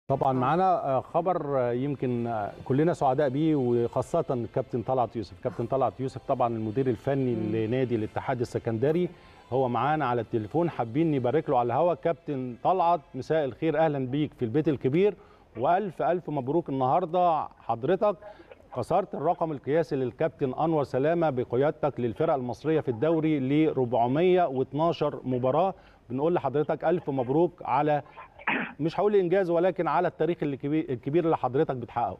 طبعا معانا خبر يمكن كلنا سعداء بيه وخاصة الكابتن طلعت يوسف كابتن طلعت يوسف طبعا المدير الفني لنادي الاتحاد السكندري هو معانا على التليفون حابين نبارك له على الهوا كابتن طلعت مساء الخير اهلا بيك في البيت الكبير والف الف مبروك النهارده حضرتك كسرت الرقم القياسي للكابتن انور سلامه بقيادتك للفرقه المصريه في الدوري ل 412 مباراه بنقول لحضرتك الف مبروك على مش هقول انجاز ولكن على التاريخ الكبير اللي حضرتك بتحققه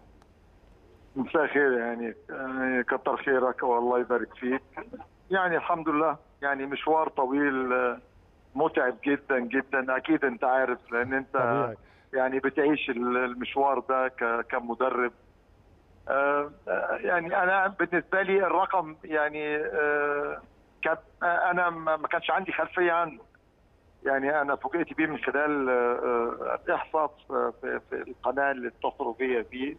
مساء الخير يعني يعني كتر خيرك والله يبارك فيك يعني الحمد لله يعني مشوار طويل متعب جدا جدا اكيد انت عارف لان انت طبيعي. يعني بتعيش المشوار ده ك- كمدرب آه، آه، يعني انا بالنسبه لي الرقم يعني آه، كان آه، انا ما ما كانش عندي خلفيه عنه يعني انا فوجئت بيه من خلال آه، آه، احصاء في في القناه اللي اتصلوا بيا بيه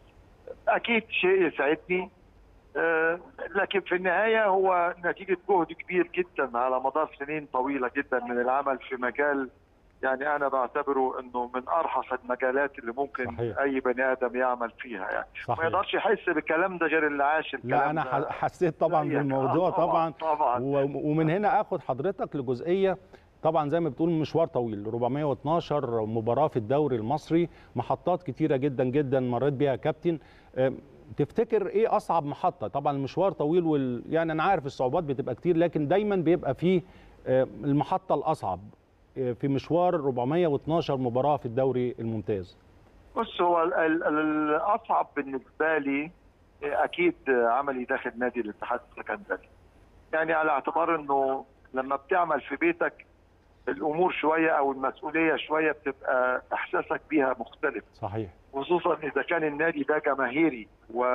اكيد شيء يسعدني آه، لكن في النهايه هو نتيجه جهد كبير جدا على مدار سنين طويله جدا من العمل في مجال يعني انا بعتبره انه من ارخص المجالات اللي ممكن صحيح. اي بني ادم يعمل فيها يعني ما صحيح يقدرش يحس بالكلام ده غير اللي عاش الكلام لا انا ده. ح- حسيت طبعا زيك. بالموضوع آه، طبعا طبعا و- ومن هنا اخد حضرتك لجزئيه طبعا زي ما بتقول مشوار طويل 412 مباراه في الدوري المصري محطات كتيره جدا جدا مريت بيها يا كابتن أم، تفتكر ايه اصعب محطه طبعا المشوار طويل وال... يعني انا عارف الصعوبات بتبقى كتير لكن دايما بيبقى فيه أم، المحطه الاصعب أم، في مشوار 412 مباراه في الدوري الممتاز بص هو ال- ال- ال- الاصعب بالنسبه لي اكيد عملي داخل نادي الاتحاد السكندري يعني على اعتبار انه لما بتعمل في بيتك الامور شويه او المسؤوليه شويه بتبقى احساسك بيها مختلف صحيح خصوصا اذا كان النادي ده جماهيري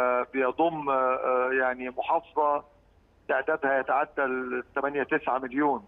وبيضم آه، يعني محافظه تعدادها يتعدى ال 8 9 مليون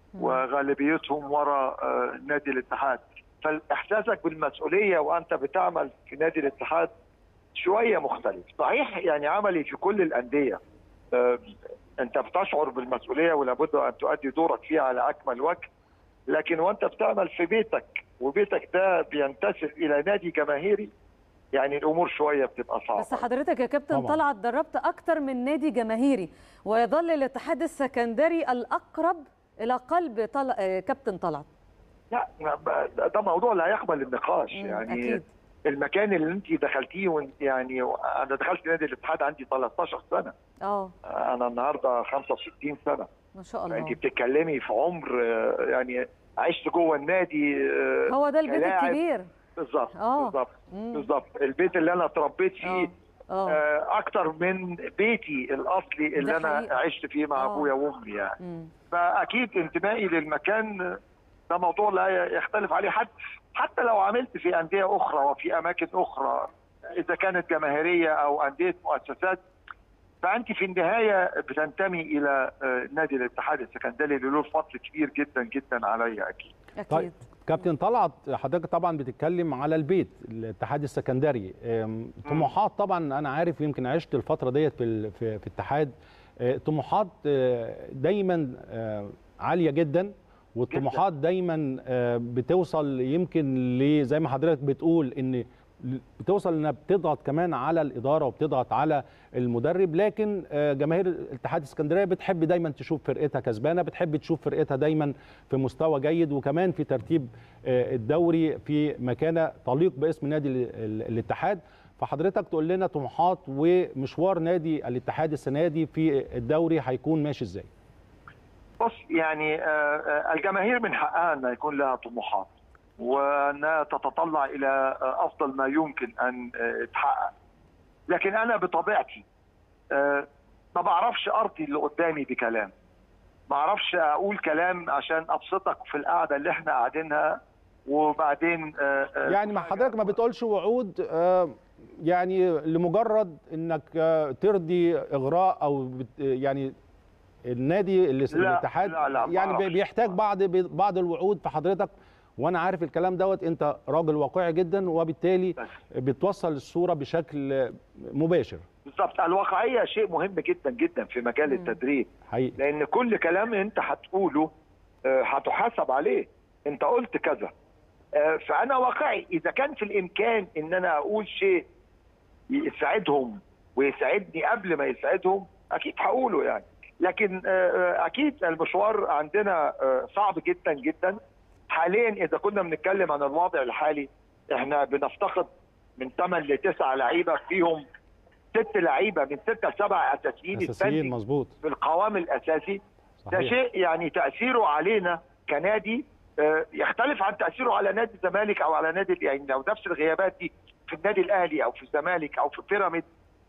وغالبيتهم وراء آه، نادي الاتحاد فاحساسك بالمسؤوليه وانت بتعمل في نادي الاتحاد شويه مختلف صحيح يعني عملي في كل الانديه آه، انت بتشعر بالمسؤوليه ولابد ان تؤدي دورك فيها على اكمل وجه لكن وانت بتعمل في بيتك وبيتك ده بينتسب الى نادي جماهيري يعني الامور شويه بتبقى صعبه بس حضرتك يا كابتن طبعاً. طلعت دربت اكتر من نادي جماهيري ويظل الاتحاد السكندري الاقرب الى قلب طل... آه، كابتن طلعت لا ده- ده موضوع لا يقبل النقاش مم، يعني اكيد المكان اللي انت دخلتيه وانت يعني انا دخلت نادي الاتحاد عندي 13 سنه اه انا النهارده 65 سنه ما شاء انت الله بتتكلمي في عمر آه، يعني عشت جوه النادي آه، هو ده البيت كلاعب. الكبير بالظبط آه. بالظبط مم. بالظبط البيت اللي انا اتربيت فيه اه اه آه، اكتر من بيتي الاصلي اللي ده انا حقيقة. عشت فيه مع آه. ابويا وامي يعني مم. فاكيد انتمائي للمكان ده موضوع لا يختلف عليه حد حتى لو عملت في انديه اخرى وفي اماكن اخرى اذا كانت جماهيريه او انديه مؤسسات فانت في النهايه بتنتمي الى آه، نادي الاتحاد السكندري اللي له فضل كبير جدا جدا عليا اكيد طيب اكيد كابتن طلعت حضرتك طبعا بتتكلم على البيت الاتحاد السكندري أم، طموحات طبعا انا عارف يمكن عشت الفتره ديت في ال- في, في اتحاد أه، طموحات أه، دايما أه، عاليه جدا والطموحات دايما أه، بتوصل يمكن ل- زي ما حضرتك بتقول ان بتوصل انها بتضغط كمان على الاداره وبتضغط على المدرب لكن آه، جماهير الاتحاد الاسكندريه بتحب دايما تشوف فرقتها كسبانه بتحب تشوف فرقتها دايما في مستوى جيد وكمان في ترتيب آه، الدوري في مكانه تليق باسم نادي ال- ال- الاتحاد فحضرتك تقول لنا طموحات ومشوار نادي الاتحاد السنه دي في الدوري هيكون ماشي ازاي بص يعني آه، آه، الجماهير من حقها ان يكون لها طموحات وانها تتطلع الى آه، افضل ما يمكن ان آه، تحقق لكن انا بطبيعتي آه، ما بعرفش ارضي اللي قدامي بكلام ما اعرفش اقول كلام عشان ابسطك في القعده اللي احنا قاعدينها وبعدين آه، آه، يعني ما حضرتك ما بتقولش وعود آه، يعني لمجرد انك آه، ترضي اغراء او بت يعني النادي اللي لا، الاتحاد لا، لا، ما يعني أعرفش. بيحتاج بعض بعض الوعود فحضرتك وانا عارف الكلام دوت انت راجل واقعي جدا وبالتالي بس. بتوصل الصوره بشكل مباشر بالظبط الواقعيه شيء مهم جدا جدا في مجال مم. التدريب حقيقي لان كل كلام انت هتقوله آه، هتحاسب عليه انت قلت كذا آه، فانا واقعي اذا كان في الامكان ان انا اقول شيء يسعدهم ويسعدني قبل ما يسعدهم اكيد هقوله يعني لكن آه، آه، اكيد المشوار عندنا آه، صعب جدا جدا حاليا اذا كنا بنتكلم عن الوضع الحالي احنا بنفتقد من 8 ل 9 لعيبه فيهم ست لعيبه من ستة لسبع اساسيين اساسيين التاني مظبوط في القوام الاساسي ده صحيح. شيء يعني تاثيره علينا كنادي آه، يختلف عن تاثيره على نادي الزمالك او على نادي يعني لو نفس الغيابات دي في النادي الاهلي او في الزمالك او في بيراميدز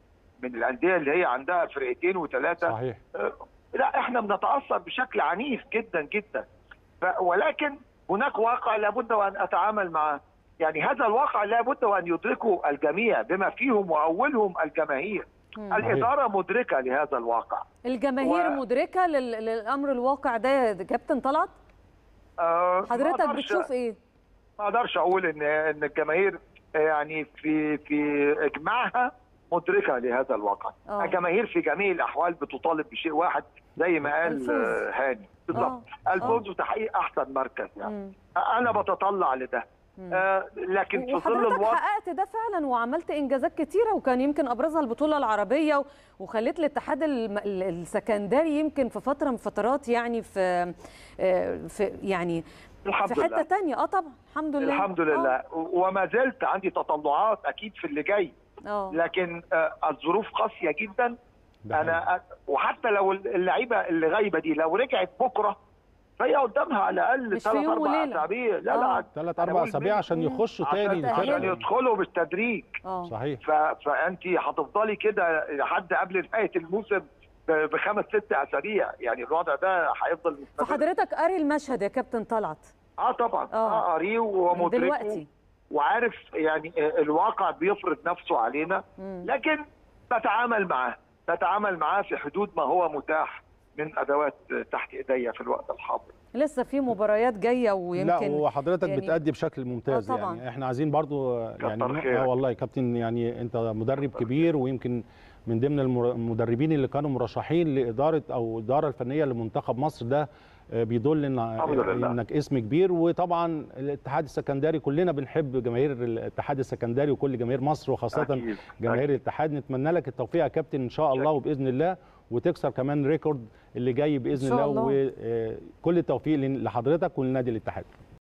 من الانديه اللي هي عندها فرقتين وثلاثه صحيح آه، لا احنا بنتاثر بشكل عنيف جدا جدا ف- ولكن هناك واقع لابد وان اتعامل معه يعني هذا الواقع لابد وان يدركه الجميع بما فيهم واولهم الجماهير مم. الاداره مدركه لهذا الواقع الجماهير و- مدركه لل- للامر الواقع ده يا كابتن طلعت آه، ما حضرتك أقدرش- بتشوف ايه ما اقدرش اقول ان ان الجماهير يعني في في اجماعها مدركه لهذا الواقع آه. الجماهير في جميع الاحوال بتطالب بشيء واحد زي ما قال الفوز. آه، هاني بالظبط آه. الفوز وتحقيق احسن مركز يعني مم. انا بتطلع لده مم. آه لكن في ظل وحضرتك الوضع حققت ده فعلا وعملت انجازات كتيره وكان يمكن ابرزها البطوله العربيه و- وخليت الاتحاد الم- ال- السكندري يمكن في فتره من فترات يعني في آه، في يعني الحمد في حته لله تانية اه طبعا الحمد لله الحمد لله وما زلت عندي تطلعات اكيد في اللي جاي اه لكن آه الظروف قاسيه جدا ده حقيقي. انا وحتى لو اللعيبه اللي غايبه دي لو رجعت بكره فهي قدامها على الاقل مش في ثلاث يوم اربع وليلة. اسابيع لا آه. لا ثلاث أنا اربع بقول اسابيع مين؟ عشان مم. يخشوا تاني عشان, الفرقة. عشان الفرقه يدخلوا بالتدريج اه صحيح ف... فانت هتفضلي كده لحد قبل نهايه الموسم ب- بخمس ست اسابيع يعني الوضع ده هيفضل مستمر فحضرتك قاري المشهد يا كابتن طلعت اه طبعا آه. اه قاريه ومدركه دلوقتي وعارف يعني الواقع بيفرض نفسه علينا مم. لكن بتعامل معاه بتعامل معاه في حدود ما هو متاح من ادوات تحت ايديا في الوقت الحاضر لسه في مباريات جايه لا ويمكن وحضرتك يعني- بتأدي بشكل ممتاز آه طبعاً. يعني احنا عايزين برضو يعني كتر خيرك. اه والله يا كابتن يعني انت مدرب كبير ويمكن من ضمن المر- المدربين اللي كانوا مرشحين لاداره او الاداره الفنيه لمنتخب مصر ده آه، بيدل ان الحمد لله. انك اسم كبير وطبعا الاتحاد السكندري كلنا بنحب جماهير الاتحاد السكندري وكل جماهير مصر وخاصه أكيد. جماهير أكيد. الاتحاد نتمنى لك التوفيق يا كابتن ان شاء الله وباذن الله وتكسر كمان ريكورد اللي جاي باذن إن شاء الله الله. وكل التوفيق لحضرتك ولنادي الاتحاد